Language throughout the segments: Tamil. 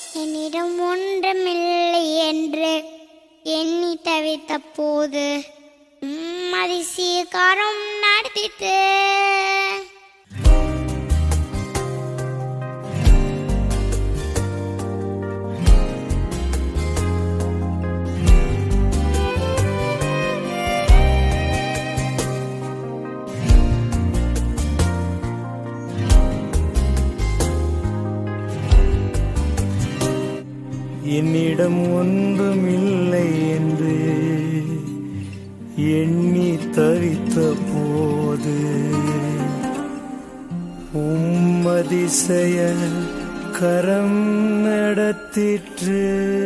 என்னிடம் ஒன்றுமில்லை என்று எண்ணி தவித்த போது உம், அதிசயக்காரம் நடத்திட்டு என்னிடம் ஒன்றுமில்லை என்று எண்ணி தவித்த போது உம்மதிசய கரம் நடத்திற்று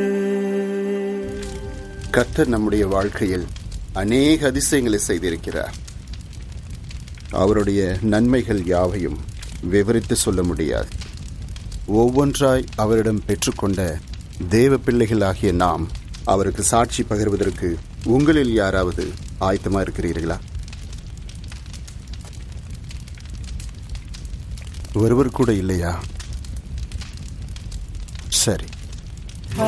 கர்த்தர் நம்முடைய வாழ்க்கையில் அநேக அதிசயங்களை செய்திருக்கிறார் அவருடைய நன்மைகள் யாவையும் விவரித்து சொல்ல முடியாது ஒவ்வொன்றாய் அவரிடம் பெற்றுக்கொண்ட தேவ பிள்ளைகளாகிய நாம் அவருக்கு சாட்சி பகிர்வதற்கு உங்களில் யாராவது ஆயத்தமா இருக்கிறீர்களா ஒருவர் கூட இல்லையா சரி ஆ,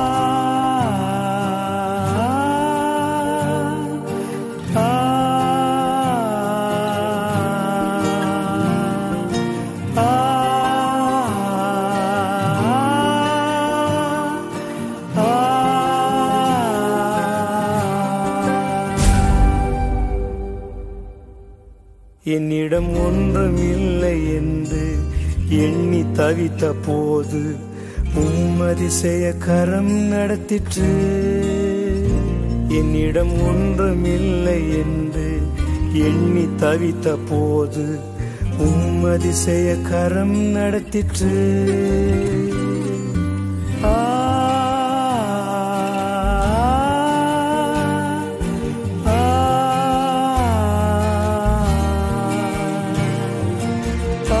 ஆ, ஆ, என்னிடம் ஒன்றுமில்லை என்று எண்ணி தவித்த போது உம்மதிசய கரம் நடத்திற்று என்னிடம் ஒன்றுமில்லை என்று எண்ணி தவித்த போது உம்மதிசய கரம் நடத்திற்று ஆ ஆ, ஆ,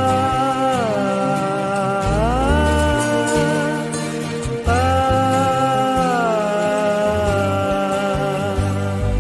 ஆ.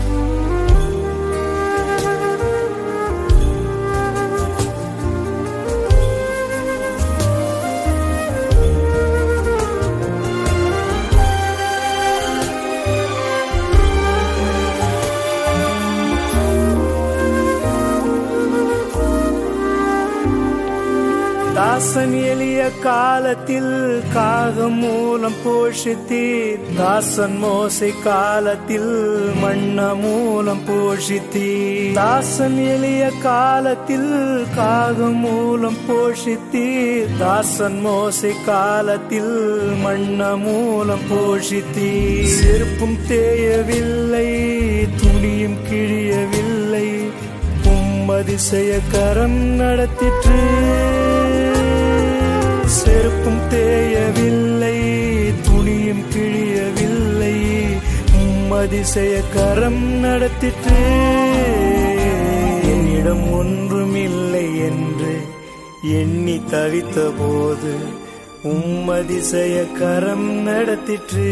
தாசன் எளிய காலத்தில் காகம் மூலம் போஷித்தீர் தாசன் மோசை காலத்தில் மண்ண மூலம் போஷித்தீர் தாசன் எளிய காலத்தில் காகம் மூலம் போஷித்தீர் தாசன் மோசை காலத்தில் மண்ண மூலம் போஷித்தீர் செருப்பும் தேயவில்லை துணியும் கிழியவில்லை உம்மதிசய கரம் நடத்திற்று செருப்பும் தேயவில்லை துணியும் கிழியவில்லை உம்மதிசய கரம் நடத்திற்று என்னிடம் ஒன்றுமில்லை என்று எண்ணி தவித்த போது உம்மதிசய கரம் நடத்திற்று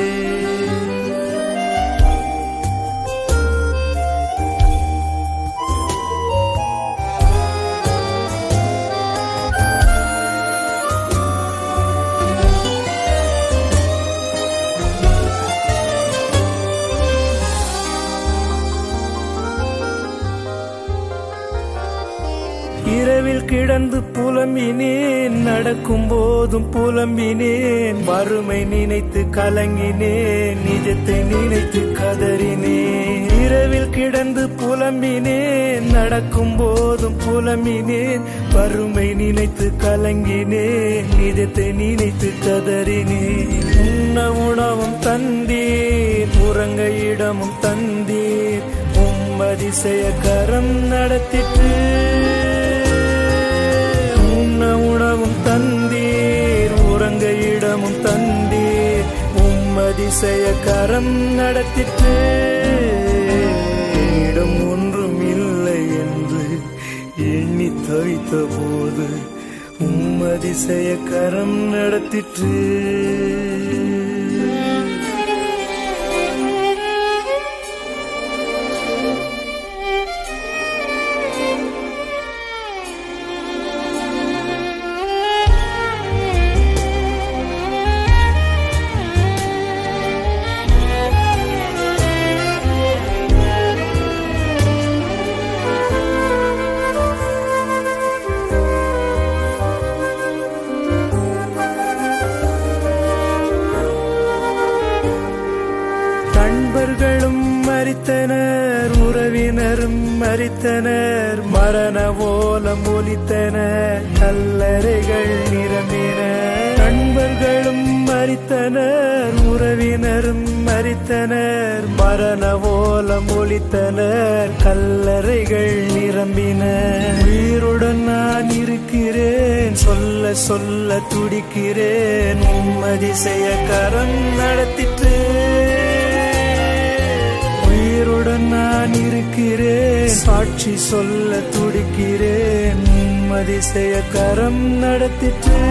இரவில் கிடந்து புலம்பினேன் நடக்கும் போதும் புலம்பினேன் வறுமை நினைத்து கலங்கினேன் நிஜத்தை நினைத்து கதறினேன் இரவில் கிடந்து புலம்பினேன் நடக்கும் போதும் புலம்பினேன் வறுமை நினைத்து கலங்கினேன் நிஜத்தை நினைத்து கதறினேன் உண்ண உணவும் தந்தீர் உறங்க இடமும் தந்தீர் உம்மதிசய கரம் நடத்திற்று உண்ண உணவும் தந்தீர் உறங்க இடமும் தந்தீர் உம்மதிசய கரம் நடத்திற்று இடம் ஒன்றும் இல்லை என்று எண்ணி தவித்த போது உம்மதிசய கரம் நடத்திற்று ஆ மறித்தனர் உறவினரும் மறித்தனர் மரண ஓலம் ஒலித்தன கல்லறைகள் நிரம்பின நண்பர்களும் மறித்தனர் உறவினரும் மறித்தனர் மரண ஓலம் ஒலித்தனர் கல்லறைகள் நிரம்பின உயிருடன் நான் இருக்கிறேன் சொல்ல சொல்ல துடிக்கிறேன் உம்மதிசய கரம் நடத்திட்டு உயிருடன் நான் இருக்கிறேன் சாட்சி சொல்ல துடிக்கிறேன் உம்மதிசய கரம் நடத்திட்டு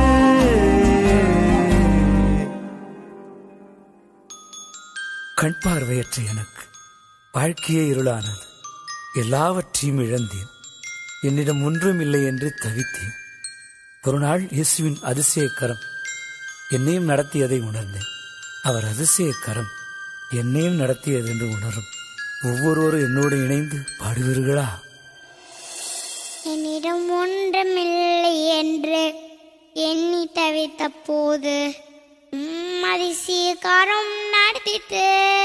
கண் பார்வையற்ற எனக்கு வாழ்க்கையே இருளானது எல்லாவற்றையும் இழந்தேன் என்னிடம் ஒன்றும் இல்லை என்று தவித்தேன் ஒரு நாள் இயேசுவின் அதிசய கரம் என்னையும் நடத்தியதை உணர்ந்தேன் அவர் அதிசய கரம் என்னையும் நடத்தியது என்று உணரும் ஒவ்வொருவரும் என்னோடு இணைந்து பாடுவீர்களா என்னிடம் ஒன்றுமில்லை என்று எண்ணி தவித்த போது உம் அதிசயக்காரம் நடத்திட்டு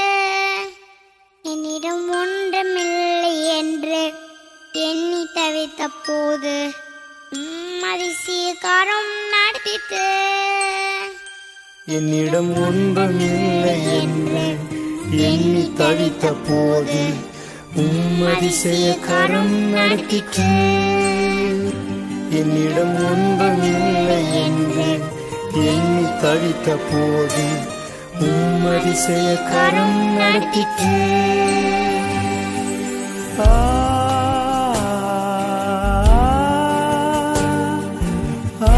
என்னிடம் ஒன்றுமில்லை என்று எண்ணி தவித்த போது உம் அதிசயக்காரம் நடத்திட்டு என்னிடம் ஒன்றும் இல்லை என்று எண்ணி தவித்த போது உம் அதிசய கரம் நடத்திற்று என்னிடம் ஒன்றும் இல்லை என்று எண்ணி தவித்த போது உம் அதிசய கரம் நடத்திற்று ஆ ஆ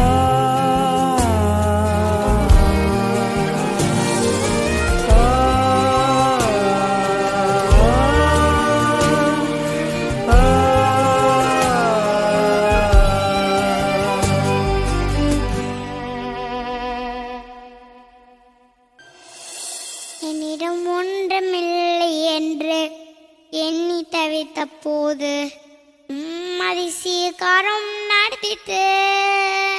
என்னிடம் ஒன்றுமில்லை என்று எண்ணி தவித்த போது உம் அதிசயக்காரம் நடத்திட்டு